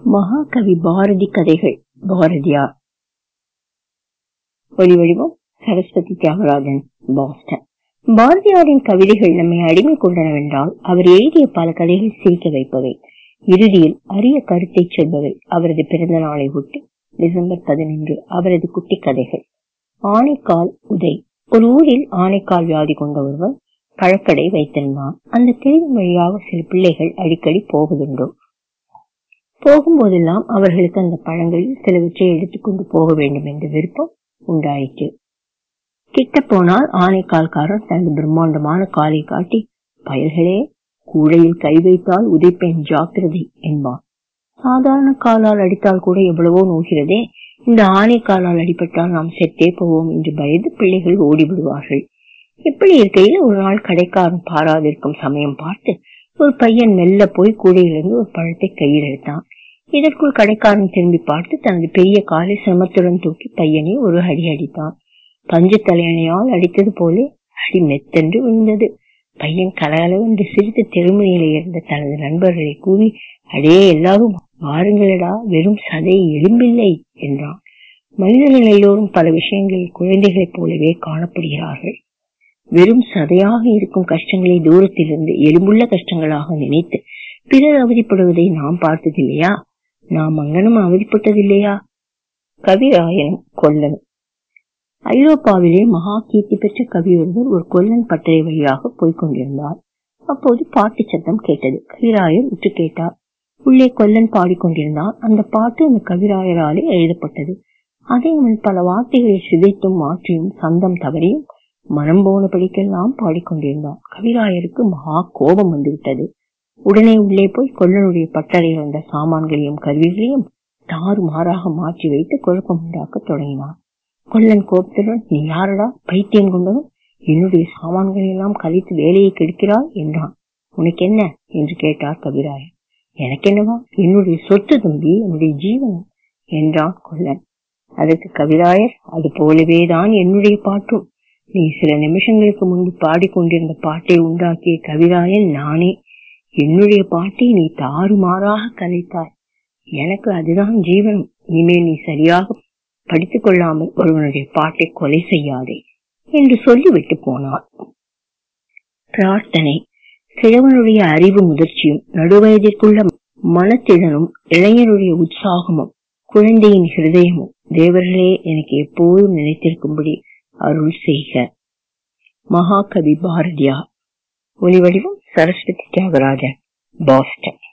மகாகவி பாரதி கதைகள் பாரதியார் ஒலிவடிவம் சரஸ்வதி தியாகராஜன் பாஸ்டன் பாரதியாரின் கவிதைகள் நம்மை அடிமை கொண்டனவென்றால் அவர் எழுதிய பல கதைகள் சிரிக்க வைப்பவை இறுதியில் அரிய கருத்தை சொல்பவை அவரது பிறந்த நாளை ஒட்டி டிசம்பர் பதினொன்று அவரது குட்டி கதைகள் ஆனைக்கால் உதை ஒரு ஊரில் ஆனைக்கால் வியாதி கொண்ட ஒருவன் பழக்கடை வைத்திருந்தான் அந்த தெருவின் வழியாக சில பிள்ளைகள் அடிக்கடி போவதுண்டோ போகும்போதெல்லாம் அவர்களுக்கு அந்த பழங்களில் சிலவற்றை எடுத்துக்கொண்டு போக வேண்டும் என்ற விருப்பம் உண்டாயிற்று கிட்ட போனால் ஆனைக்கால்காரன் தனது பிரம்மாண்டமான காலை காட்டி பயல்களே கூடையில் கை வைத்தால் உதைப்பேன் ஜாக்கிரதை என்பான் சாதாரண காலால் அடித்தால் கூட எவ்வளவோ நோகிறதே இந்த ஆனைக்காலால் அடிபட்டால் நாம் செத்தே போவோம் என்று பயந்து பிள்ளைகள் ஓடிவிடுவார்கள் இப்படி இருக்கையில் ஒரு நாள் கடைக்காரன் பாராதிருக்கும் சமயம் பார்த்து ஒரு பையன் மெல்ல போய் கூடையிலிருந்து ஒரு பழத்தை கையில் எடுத்தான் இதற்குள் கடைக்காரன் திரும்பி பார்த்து தனது பெரிய காலை சிரமத்துடன் தூக்கி பையனை ஒரு அடி அடித்தான் பஞ்சு தலையணையால் அடித்தது போலே அடி மெத்தென்று விழுந்தது பையன் கலகலவென்று சிரித்து தெருமுனையில இருந்த தனது நண்பர்களை கூவி அடே எல்லாரும் வாருங்களடா வெறும் சதை எலும்பில்லை என்றான் மனிதர்கள் எல்லோரும் பல விஷயங்களில் குழந்தைகளைப் போலவே காணப்படுகிறார்கள் வெறும் சதையாக இருக்கும் கஷ்டங்களை தூரத்திலிருந்து எலும்புள்ள கஷ்டங்களாக நினைத்து பிறர் அவதிப்படுவதை நாம் பார்த்ததில்லையா நாம் அங்கனும் அவதிப்பட்டதில்லையா கவிராயனும் கொல்லனும் ஐரோப்பாவிலே மகா கீர்த்தி பெற்ற கவி ஒருவர் ஒரு கொல்லன் பட்டறை வழியாக போய்க் கொண்டிருந்தார் அப்போது பாட்டு சத்தம் கேட்டது கவிராயர் உற்று கேட்டார் உள்ளே கொல்லன் பாடிக்கொண்டிருந்தான் அந்த பாட்டு அந்த கவிராயராலே எழுதப்பட்டது அதை அவன் பல வார்த்தைகளை சிதைத்தும் மாற்றியும் சந்தம் தவறியும் மனம் போனபடிக்கெல்லாம் பாடிக்கொண்டிருந்தான் கவிராயருக்கு மகா கோபம் வந்துவிட்டது உடனே உள்ளே போய் கொல்லனுடைய பட்டறையில் வந்த சாமான்களையும் கருவிகளையும் தாறு மாறாக மாற்றி வைத்து குழப்பம் உண்டாக்க தொடங்கினான் கொல்லன் கோபத்துடன் நீ யாரடா பைத்தியம் கொண்டவன் என்னுடைய சாமான்களை எல்லாம் கழித்து வேலையை கெடுக்கிறாய் என்றான் உனக்கு என்ன என்று கேட்டார் கவிராயர் எனக்கு என்னவா என்னுடைய சொத்து தம்பி என்னுடைய ஜீவனம் என்றான் கொல்லன் அதற்கு கவிராயர் அது போலவேதான் என்னுடைய பாட்டும் நீ சில நிமிஷங்களுக்கு முன்பு பாடிக்கொண்டிருந்த பாட்டை உண்டாக்கிய கவிராயன் நானே என்னுடைய பாட்டை நீ தாறுமாறாக கலைத்தாய் எனக்கு அதுதான் ஜீவனம் இனிமேல் நீ சரியாக படித்துக் கொள்ளாமல் ஒருவனுடைய பாட்டை கொலை செய்யாதே என்று சொல்லிவிட்டு போனான் பிரார்த்தனை கிழவனுடைய அறிவு முதிர்ச்சியும் நடுவயதிற்குள்ள மனத்திடனும் இளைஞருடைய உற்சாகமும் குழந்தையின் ஹிருதயமும் தேவர்களே எனக்கு எப்போதும் நினைத்திருக்கும்படி அருள் செய்க மகாகவி பாரதியார் ஒலிவடிவம் சரஸ்வதி தியாகராஜன் பாஸ்டன்